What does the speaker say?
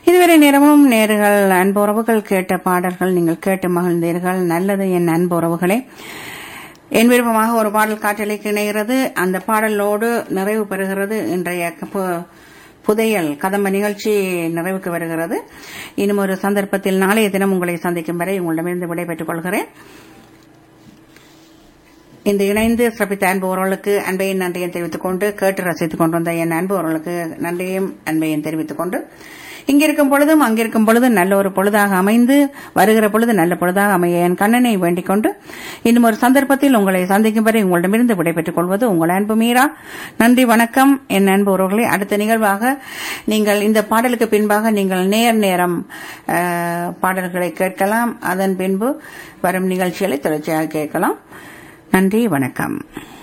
இதுவரை நேரமும் நேர்கள் அன்புறவுகள் கேட்ட பாடல்கள் நீங்கள் கேட்டு மகிழ்ந்தீர்கள் நல்லது என் அன்புறவுகளே என் விருப்பமாக ஒரு பாடல் காற்றலைக்கு இணைகிறது அந்த பாடலோடு நிறைவு பெறுகிறது இன்றைய பு- புதையல் கதம்ப நிகழ்ச்சி நிறைவுக்கு வருகிறது இன்னும் ஒரு சந்தர்ப்பத்தில் நாளைய தினம் உங்களை சந்திக்கும் வரை உங்களிடமிருந்து விடைபெற்றுக் கொள்கிறேன் இந்த இணைந்து சிறப்பித்த அன்புறவர்களுக்கு அன்பையும் நன்றியும் தெரிவித்துக் கொண்டு கேட்டு ரசித்துக் கொண்டு வந்த என் அன்புறவர்களுக்கு நன்றியும் அன்பையும் தெரிவித்துக் கொண்டு இங்கிருக்கும் பொழுதும் அங்கிருக்கும் பொழுதும் நல்ல ஒரு பொழுதாக அமைந்து வருகிற பொழுது நல்ல பொழுதாக அமைய என் கண்ணனை வேண்டிக் கொண்டு இன்னும் ஒரு சந்தர்ப்பத்தில் உங்களை சந்திக்கும் வரை உங்களிடமிருந்து விடைபெற்றுக் கொள்வது உங்கள் அன்பு மீரா நன்றி வணக்கம் என் அன்பு உறவுகளே அடுத்த நிகழ்வாக நீங்கள் இந்த பாடலுக்கு பின்பாக நீங்கள் நேர் நேரம் அஹ், பாடல்களை கேட்கலாம் அதன் பின்பு வரும் நிகழ்ச்சிகளை தொடர்ச்சியாக கேட்கலாம் நன்றி வணக்கம்